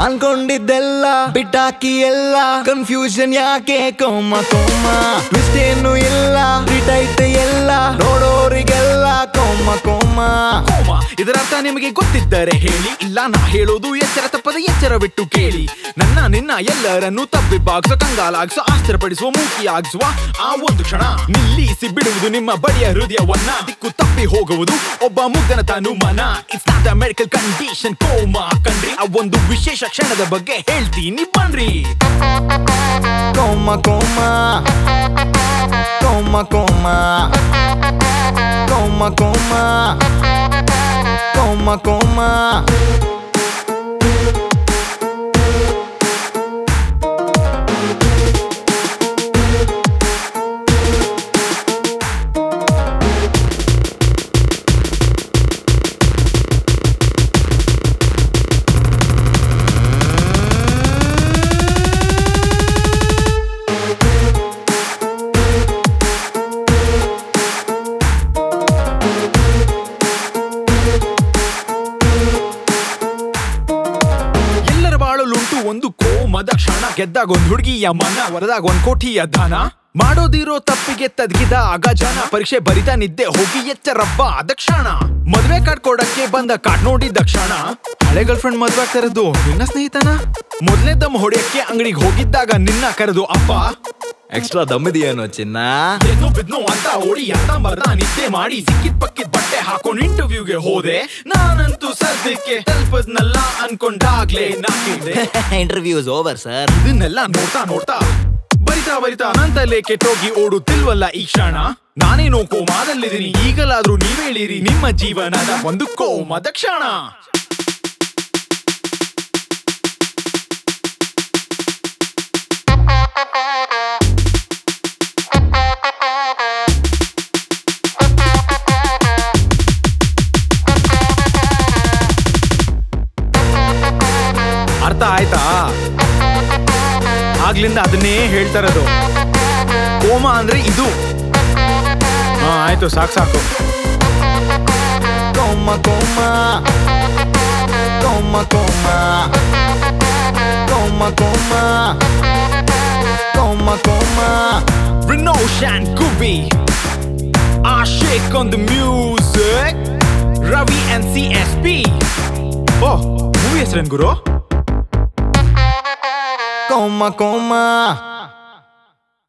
ಅನ್ಕೊಂಡಿದ್ದೆಲ್ಲ ಬಿಟ್ಟಾಕಿ ಎಲ್ಲ ಕನ್ಫ್ಯೂಷನ್ ಯಾಕೆ ಕೋಮ ಕೋಮ ಟ್ವಿಸ್ಟ್ ಏನು ಇಲ್ಲ ರಿಟೈಟ್ ಎಲ್ಲ ನೋಡೋರಿಗೆಲ್ಲ ಕೋಮ ಕೋಮ ಕೋಮ ಇದರ ಅರ್ಥ ನಿಮಗೆ ಗೊತ್ತಿದ್ದರೆ ಹೇಳಿ ಇಲ್ಲ ನಾ ಹೇಳೋದು ಎಚ್ಚರ ತಪ್ಪದ ಎಚ್ಚರ ಬಿಟ್ಟು ಕೇಳಿ ನನ್ನ ನಿನ್ನ ಎಲ್ಲರನ್ನು ತಬ್ಬಿಬ್ಬಾಗ್ಸೋ ಕಂಗಾಲಾಗ್ಸೋ ಆಶ್ಚರ್ಯಪಡಿಸುವ ಮೂಕಿಯಾಗಿಸುವ ಆ ಒಂದು ಕ್ಷಣ ನಿಲ್ಲಿಸಿ ಬಿಡುವುದು ನಿಮ್ಮ ಬಡಿಯ ಹೃದಯವನ್ನ ದಿಕ್ಕು ತಪ್ಪಿ ಹೋಗುವುದು ಒಬ್ಬ ಮುಗ್ಧನ ತಾನು ಮನ it's not a medical condition coma ಕಣ್ರಿ ಆ ಒಂದು ವಿಶೇಷ ಕ್ಷಣದ ಬಗ್ಗೆ ಹೇಳ್ತೀನಿ ಬನ್ರಿ ಕೋಮ ಕೋಮ ಕೋಮ ಕೋಮ ಕೋಮ ಕೋಮ ಕೋಮ ಕೋಮ ಎಲ್ಲರ ಬಾಳಲುಂಟು ಒಂದು ಕೋಮದ ಕ್ಷಣ ಗೆದ್ದಾಗ ಒಂದ್ ಹುಡುಗಿಯ ಮನ ವರದಾಗ ಒಂದ್ ಕೋಟಿಯ ದಾನ ಮಾಡೋದಿರೋ ತಪ್ಪಿಗೆ ತದಗಿದ ಆಗ ಜನ ಪರೀಕ್ಷೆ ಬರಿತಾ ನಿದ್ದೆ ಹೋಗಿ ಎಚ್ಚರಬ್ಬ ಆದ ಕ್ಷಣ ಮದ್ವೆ ಕಾರ್ಡ್ ಕೊಡಕ್ಕೆ ಬಂದ ಕಾರ್ಡ್ ನೋಡಿದ ಕ್ಷಣ ಹಳೆ ಗರ್ಲ್ ಫ್ರೆಂಡ್ ಮದ್ವೆ ಆಗ್ತಾ ಇರೋದು ನಿನ್ನ ಸ್ನೇಹಿತನ ಮೊದ್ಲೇ ದಮ್ ಹೊಡೆಯಕ್ಕೆ ಅಂಗಡಿಗೆ ಹೋಗಿದ್ದಾಗ ನಿನ್ನ ಕರೆದು ಅಪ್ಪ ಎಕ್ಸ್ಟ್ರಾ ದಮ್ಮಿದೆಯೇನೋ ಚಿನ್ನ ಎದ್ನು ಬಿದ್ನು ಅಂತ ಓಡಿ ಅಂತ ಬರ್ದ ನಿದ್ದೆ ಮಾಡಿ ಸಿಕ್ಕಿದ್ ಪಕ್ಕಿದ್ ಬಟ್ಟೆ ಹಾಕೊಂಡು ಇಂಟರ್ವ್ಯೂಗೆ ಹೋದೆ ನಾನಂತೂ ಸದ್ಯಕ್ಕೆ ತಲುಪದ್ನಲ್ಲ ಅನ್ಕೊಂಡಾಗ್ಲೇ ನಾಕಿದೆ ಇಂಟರ್ವ್ಯೂಸ್ ಓವರ್ ಸರ್ ಇದನ್ನೆಲ್ಲ ನೋಡ್ತಾ ನೋಡ್ತಾ ಬರಿತಾ ಬರಿತಾ ನಂತಲ್ಲೇ ಕೆಟ್ಟೋಗಿ ಓಡುತ್ತಿಲ್ವಲ್ಲ ಈ ಕ್ಷಣ ನಾನೇನೋ ಕೋಮಾದಲ್ಲಿದ್ದೀನಿ ಈಗಲಾದ್ರೂ ನೀವ್ ಹೇಳಿರಿ ನಿಮ್ಮ ಜೀವನದ ಒಂದು ಕೋಮದ ಕ್ಷಣ ಅರ್ಥ ಆಯ್ತಾ ಆಗ್ಲಿಂದ ಅದನ್ನೇ ಹೇಳ್ತಾ ಇರೋದು ಕೋಮ ಅಂದ್ರೆ ಇದು ಹಾ ಆಯ್ತು ಸಾಕು ಸಾಕು ಕೋಮ ಕೋಮ ಕೋಮ ಕೋಮ ಕೋಮ ಕೋಮ ಕೋಮ ಕೋಮ Renosh and Kubi I shake on the music Ravi and CSP ಓ ಮೂವಿ ಹೆಸರೇನ್ ಗುರು ಕೋಮ ಕೋಮ